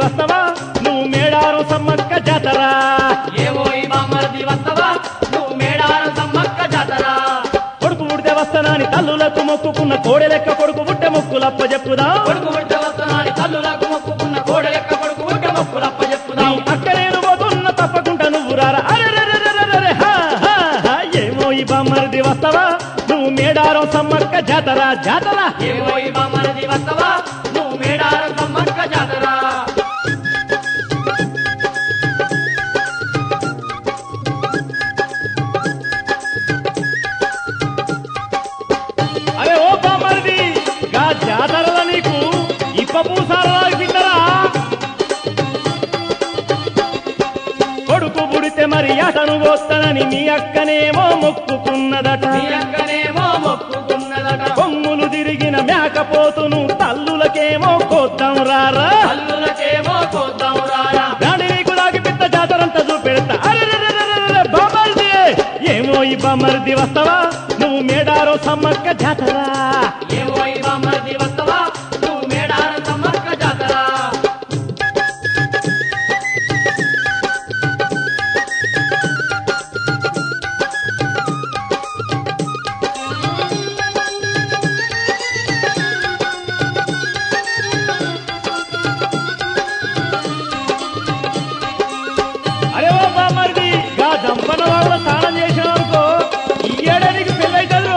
వస్తావా నువ్వు మేడారం సమ్మక్క జాతర ఏవో ఈ బామ్మర్ది వస్తవా నువ్వు మేడారం సమ్మక్క జాతర కొడుకు పుడితే వస్తానని తల్లులకు మొక్కుకున్న కోడె లెక్క కొడుకు పుట్టే మొక్కులప్ప చెప్పుదా కొడుకు పుట్ట వస్తున్నాని తల్లులకు మొక్కుకున్న కోడ లెక్క కొడుకు పుట్ట మొక్కులప్ప నీ చెప్పుదాం అక్క నేను పోతున్న తప్పకుండా నువ్వు రారా అరెరెరెరెరెరె, హా, హా, హా. ఏమో ఈ బామ్మరిది వస్తావా నువ్వు మేడారం సమ్మక్క జాతర జాతర ఏవో ఈ బామ్మర్ది వస్తవా నువ్వు మేడారం సమ్మక్క జాతర అరే ఓ బామ్మరిది గా జాతరల నీకు ఇప్ప పూసారా తిన్నరా కొడుకు పుడితే మరి అతను పోస్తానని మీ అక్కనేమో మొక్కుకున్నదట నీ అక్కనేమో మొక్కుకున్నదట కొమ్ములు తిరిగిన మేకపోతును తల్లులకేమో కోద్దాం రారా తల్లులకేమో కోద్దాం రారా దాని నీకు లాగి పెద్ద జాతరంతా చూపెడతా అరెరెరెరెరెరె, బామ్మరిది ఏమో ఈ బామ్మరిది వస్తావా నువ్వు మేడారో సమ్మక్క జాతర ఏవో ఈ బామ్మర్ది వస్తవా నువ్వు మేడారం సమ్మక్క జాతర అరే ఓ బామ్మరిది గా దంపన వాళ్ళ స్నానం చేసినావనుకో ఈ ఏడాదికి పెళ్ళైతుంది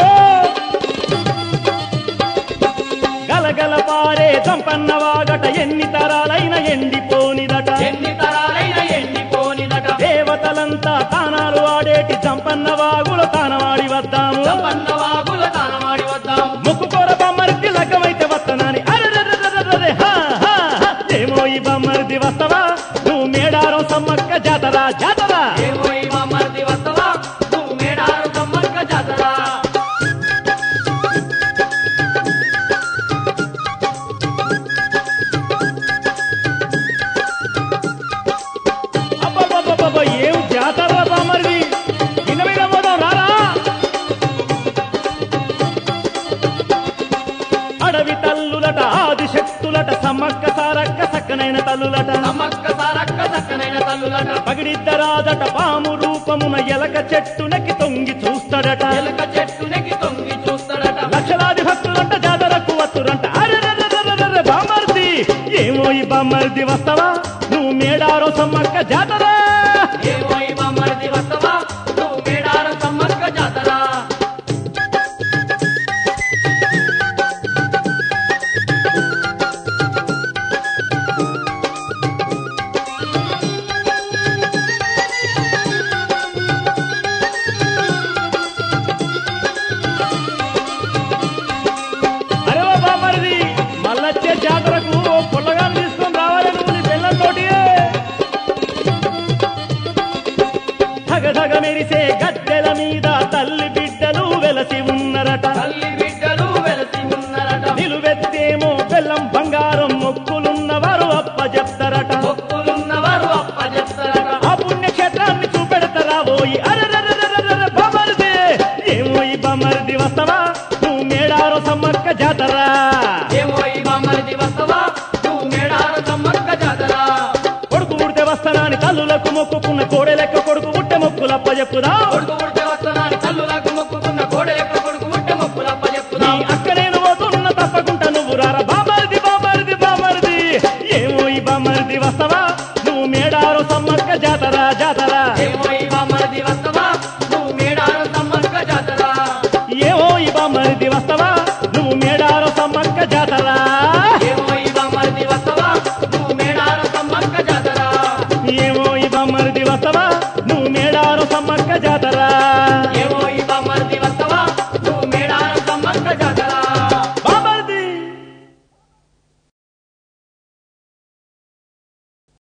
గలగల పారే దంపన్న వాగట ఎన్ని తరాలైన ఎండిపోనిదట ఎన్ని తరాలైన ఎండిపోనిదట దేవతలంతా తానాలు ఆడేటి దంపన్న వాగుల తానవాడి వద్దాము పన్న వాగుల తానమాడి వద్దాం ముక్కుకోర బామ్మరిది లగ్గమైతే వస్తానని అరెరెరెరెరెరె, హా, హా, హా. ఏమో ఈ బామ్మరిది వస్తావా నువ్వు మేడారం సమ్మక్క జాతర జాతర ఏవో ఈ బామ్మర్ది వస్తవా నువ్వు మేడారం సమ్మక్క జాతర అబ్బబ్బబ్బబ్బబ్బ, ఏం జాతర బామ్మరిది విన విన పోదాం రారా అడవి తల్లులట ఆది శక్తులట సమ్మక్క సారక్క సక్కనైన తల్లులట సమ్మక్క సారక్క చక్కనైన తల్లులట పగిడిద్దరాదట పాము రూపమున ఎలక చెట్టునకి తొంగి చూస్తాడట ఎలక చెట్టు నెక్కి తొంగి చూస్తాడట లక్షలాది భక్తులంట జాతరకు వత్తురంట అరెరెరెరెరెరె, బామ్మర్ది ఏమో ఈ బామ్మర్ది వస్తావా నువ్వు మేడారో సమ్మక్క జాతర ఏవో ఈ బామ్మర్ది వస్తవా నువ్వు మేడారం సమ్మక్క జాతర అరే ఓ బామ్మర్ది మళ్ళొచ్చే జాతరకు ఓ పుల్లగాను తీసుకొని రావాలి నువ్వు నీ పిల్లలతోటి ధగధగ మెరిసే గద్దెల మీద తల్లి బిడ్డలు వెలసి ఉన్నరట తల్లి బిడ్డలు వెలసి ఉన్నారట నిలువెత్తేమో బెల్లం బంగారం మొక్కులున్నవారు అప్ప చెప్తారట భక్తులున్నవారు అప్ప చెప్తారట ఆ పుణ్యక్షేత్రాన్ని చూపెడతారా పోయి అరెరెరెరెరెరె బామరిది ఏమో ఈ బామరిది వస్తావా నువ్వు మేడారో సమ్మక్క జాతర ఏవో ఈ బామ్మర్ది వస్తవా నువ్వు మేడారం సమ్మక్క జాతర కొడుకు పుడితే వస్తానని తల్లులకు మొక్కుకున్న కోడె లెక్క కొడుకు పుట్టే మొక్కులప్ప చెప్పుదా కొడుకు పుడితే వస్తున్నాని తల్లులకు మొక్కుకున్న కోడ యొక్క కొడుకు పుట్ట మొక్కులప్ప నీ చెప్పుదాం అక్క నేను పోతున్న తప్పకుండా నువ్వు రారా బామరిది బామరిది బామరిది ఏమో ఈ బామరిది వస్తావా నువ్వు మేడారో సమ్మక్క జాతర జాతర ఏవో ఈ బామ్మర్ది వస్తవా నువ్వు మేడారం సమ్మక్క జాతర ఏమో ఈ బామరిది వస్తావా నువ్వు మేడారో సమ్మక్క జాతర ఏవో ఈ బామ్మర్ది వస్తవా నువ్వు మేడారం సమ్మక్క జాతర ఏమో ఈ బామ్మరిది వస్తావా నువ్వు మేడారో సమ్మక్క జాతర